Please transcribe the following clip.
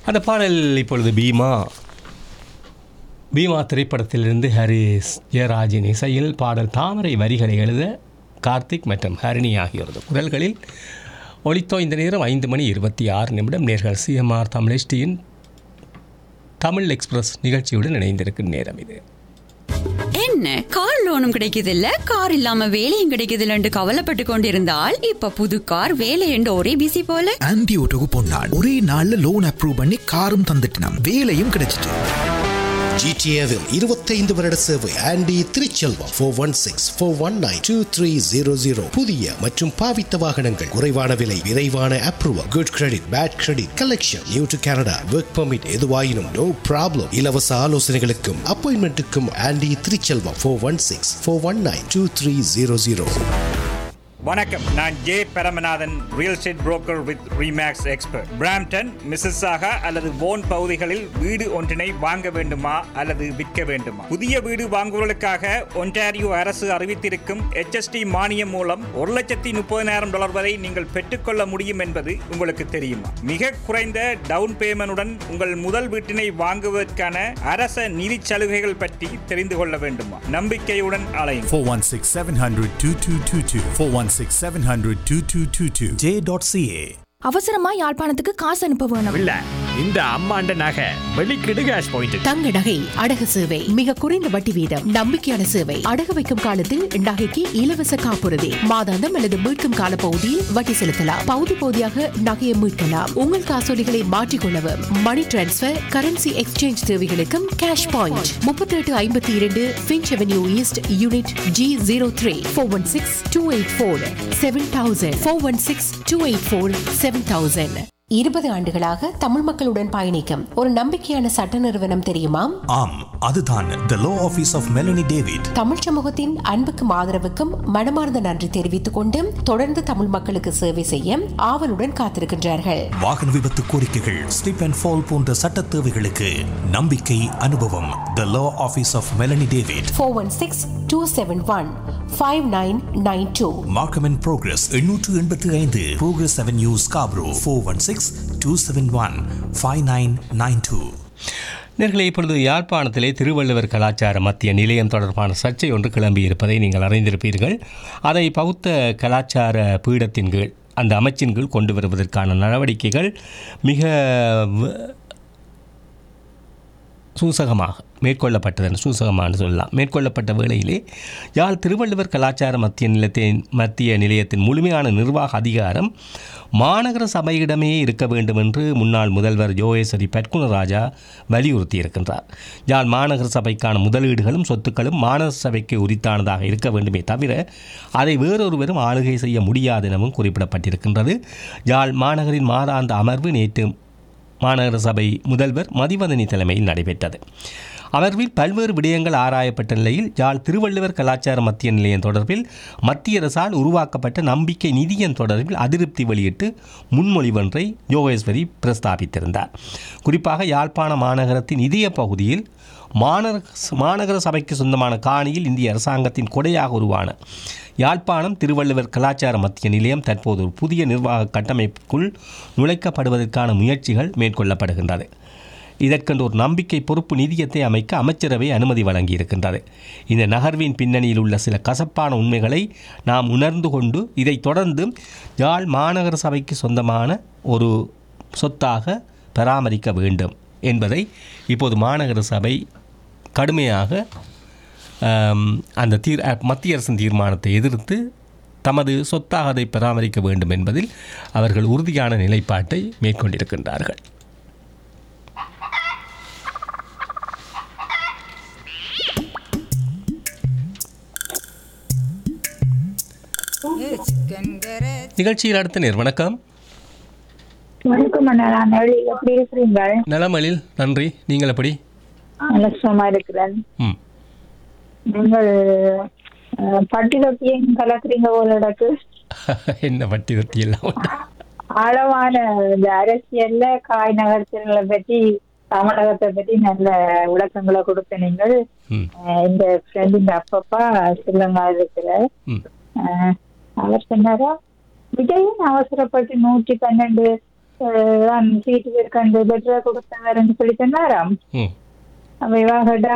அந்த பாடல் இப்பொழுது பீமா பீமா திரைப்படத்திலிருந்து ஹரிஸ் ஜெயராஜின் இசையில் பாடல் தாமரை வரிகளை எழுத கார்த்திக் மற்றும் ஹரிணி ஆகியோரது குரல்களில் ஒலித்தோ இந்த நேரம் ஐந்து மணி இருபத்தி ஆறு நிமிடம் நேர்கள் சிஎம்ஆர் தமிழ்டியின் தமிழ் எக்ஸ்பிரஸ் நிகழ்ச்சியுடன் இணைந்திருக்கும் நேரம் இது என்ன கார் லோனும் கிடைக்குது இல்ல கார் இல்லாம வேலையும் கிடைக்குது இல்லன்னு கவலைப்பட்டு கொண்டிருந்தால் இப்ப புது கார் வேலை என்று ஒரே பிசி போல ஆன்டி ஓட்டோக்கு பொன்னாள் ஒரே நாள்ல லோன் அப்ரூவ் பண்ணி காரும் தந்துட்டினாம் வேலையும் கிடைச்சிட்டு ஜிடிஏவில் இருபத்தைந்து வருட சேவை Andy Thiruchelvam four one six four one nine two three zero zero புதிய மற்றும் பாவித்த வாகனங்கள் குறைவான விலை விரைவான approval good credit bad credit collection new to Canada work permit எதுவாயினும் நோ ப்ராப்ளம் இலவச ஆலோசனைகளுக்கும் அப்பாயின்மெண்ட்டுக்கும் Andy Thiruchelvam four one six four one nine two three zero zero வணக்கம் நான் J Paramanathan real estate broker with ReMax expert Brampton Mississauga அல்லது Vaughan பகுதிகளில் வீடு ஒன்றினை வாங்க வேண்டுமா அல்லது விற்க வேண்டுமா புதிய வீடு வாங்குவதற்காக ஒன்டாரியோ அரசு அறிவித்திருக்கும் HST மானியம் மூலம் ஒரு லட்சத்தி முப்பதினாயிரம் டாலர் வரை நீங்கள் பெற்றுக்கொள்ள முடியும் என்பது உங்களுக்கு தெரியுமா மிக குறைந்த டவுன் பேமெண்டுடன் உங்கள் முதல் வீட்டினை வாங்குவதற்கான அரச நிதி சலுகைகள் பற்றி தெரிந்து கொள்ள வேண்டுமா நம்பிக்கையுடன் அலையும் 416 700 2222. 416 700 2222. J.ca. அவசரமா யாழ்ப்பாணத்துக்கு காசு அனுப்ப வேணும் இல்ல இந்த அம்மாண்ட நகை வெளிக்கிடு கேஷ் பாயிண்ட் தங்க நகை அடகு சேவை மிக குறைந்த வட்டி வீதம் நம்பிக்கையான சேவை அடகு வைக்கும் காலத்தில் நகைக்கு இலவச காப்புறுதி மாதாந்தம் அல்லது மீட்கும் கால பகுதியில் வட்டி செலுத்தலாம் பகுதி பகுதியாக நகையை மீட்கலாம் உங்கள் காசோலிகளை மாற்றிக்கொள்ளவும் மணி டிரான்ஸ்பர் கரன்சி எக்ஸ்சேஞ்ச் தேவைகளுக்கும் கேஷ் பாயிண்ட் முப்பத்தி எட்டு ஐம்பத்தி இரண்டு Finch avenue east unit G zero three four one six two eight four seven thousand four one six two eight four seven thousand இருபது ஆண்டுகளாக தமிழ் மக்களுடன் பயணிக்கும் ஒரு நம்பிக்கையான சட்ட நிறுவனம் தெரியுமா ஆம் அதுதான் the law office of Melanie David Tamil சமூகத்தின் அன்புக்கும் ஆதரவுக்கும் மனமார்ந்த நன்றி தெரிவித்துக் கொண்டு தொடர்ந்து தமிழ் மக்களுக்கு சேவை செய்ய ஆவலுடன் காத்திருக்கின்றார்கள் வாகன விபத்து கோரிக்கைகள் ஸ்லிப் அண்ட் ஃபால் போன்ற சட்ட தேவைகளுக்கு நம்பிக்கை அனுபவம் the law office of Melanie David four one six two seven one five nine nine two Markham and Progress எண்ணூற்று எண்பத்தி ஐந்து Progress avenue Scarborough four one six two seven one five nine nine two நேர்களை இப்பொழுது யாழ்ப்பாணத்திலே திருவள்ளுவர் கலாச்சார மத்திய நிலையம் தொடர்பான சர்ச்சை ஒன்று கிளம்பி இருப்பதை நீங்கள் அறிந்திருப்பீர்கள் அதை பௌத்த கலாச்சார பீடத்தின் கீழ் அந்த அமைச்சின் கீழ் கொண்டு வருவதற்கான நடவடிக்கைகள் மிக வ- சூசகமாக மேற்கொள்ளப்பட்டது சூசகமானு சொல்லலாம் மேற்கொள்ளப்பட்ட வேளையிலே யாழ் திருவள்ளுவர் கலாச்சார மத்திய நிலையத்தின் மத்திய நிலையத்தின் முழுமையான நிர்வாக அதிகாரம் மாநகர சபையிடமே இருக்க வேண்டும் என்று முன்னாள் முதல்வர் யோகேஸ்வரி பட்குணராஜா வலியுறுத்தியிருக்கின்றார் யாழ் மாநகர சபைக்கான முதலீடுகளும் சொத்துக்களும் மாநகர சபைக்கு உரித்தானதாக இருக்க வேண்டுமே தவிர அதை வேறொருவரும் ஆளுகை செய்ய முடியாது எனவும் குறிப்பிடப்பட்டிருக்கின்றது யாழ் மாநகரின் மாதாந்த அமர்வு நேற்று மாநகர சபை முதல்வர் மதிவதனி தலைமையில் நடைபெற்றது அமர்வில் பல்வேறு விடயங்கள் ஆராயப்பட்ட நிலையில் யாழ் திருவள்ளுவர் கலாச்சார மத்திய நிலையம் தொடர்பில் மத்திய அரசால் உருவாக்கப்பட்ட நம்பிக்கை நிதியம் தொடர்பில் அதிருப்தி வெளியிட்டு முன்மொழிவொன்றை யோகேஸ்வரி பிரஸ்தாபித்திருந்தார் குறிப்பாக யாழ்ப்பாண மாநகரத்தின் இதய பகுதியில் மாநகர மாநகர சபைக்கு சொந்தமான காணியில் இந்திய அரசாங்கத்தின் கொடையாக உருவான யாழ்ப்பாணம் திருவள்ளுவர் கலாச்சார மத்திய நிலையம் தற்போது ஒரு புதிய நிர்வாக கட்டமைப்புக்குள் நுழைக்கப்படுவதற்கான முயற்சிகள் மேற்கொள்ளப்படுகின்றது இதற்கென்று ஒரு நம்பிக்கை பொறுப்பு நிதியத்தை அமைக்க அமைச்சரவை அனுமதி வழங்கியிருக்கின்றது இந்த நகர்வின் பின்னணியில் உள்ள சில கசப்பான உண்மைகளை நாம் உணர்ந்து கொண்டு இதைத் தொடர்ந்து யாழ் மாநகர சபைக்கு சொந்தமான ஒரு சொத்தாக பராமரிக்க வேண்டும் என்பதை இப்போது மாநகர சபை கடுமையாக ஆம், அந்த தீர் அ, மத்திய அரசின் தீர்மானத்தை எதிர்த்து தமது சொத்தாக அதை பராமரிக்க வேண்டும் என்பதில் அவர்கள் உறுதியான நிலைப்பாட்டை மேற்கொண்டிருக்கின்றார்கள் நிகழ்ச்சியில் அடுத்த நேர் வணக்கம் வணக்கம் அண்ணா நான் எப்படி எப்படி இருக்கிறீங்க நலமலில் நன்றி நீங்கள் எப்படி நல்ல சுகமா இருக்கிறேன் ம் நீங்கள் அஹ், பட்டி தொட்டியும் கலக்குறீங்க போல எனக்கு என்ன வட்டி வட்டி எல்லாம் உண்டு. ஆழமான இந்த அரசியல்ல காய் நகர்த்தல்களை பற்றி தமிழகத்தை பற்றி நல்ல விளக்கங்களை கொடுத்த நீங்கள் ம் அஹ், இந்த ஃப்ரெண்டின் அப்பப்பா சிலங்கா இருக்கிற ம் அஹ், அவர் சொன்னாரா விஜயன் அவசரப்பட்டு நூற்றி பன்னெண்டு தான் சீட்டு கண்டு லெட்டர் கொடுத்தவர்னு சொல்லி சொன்னாராம் ம் அப்ப இவா கேட்டா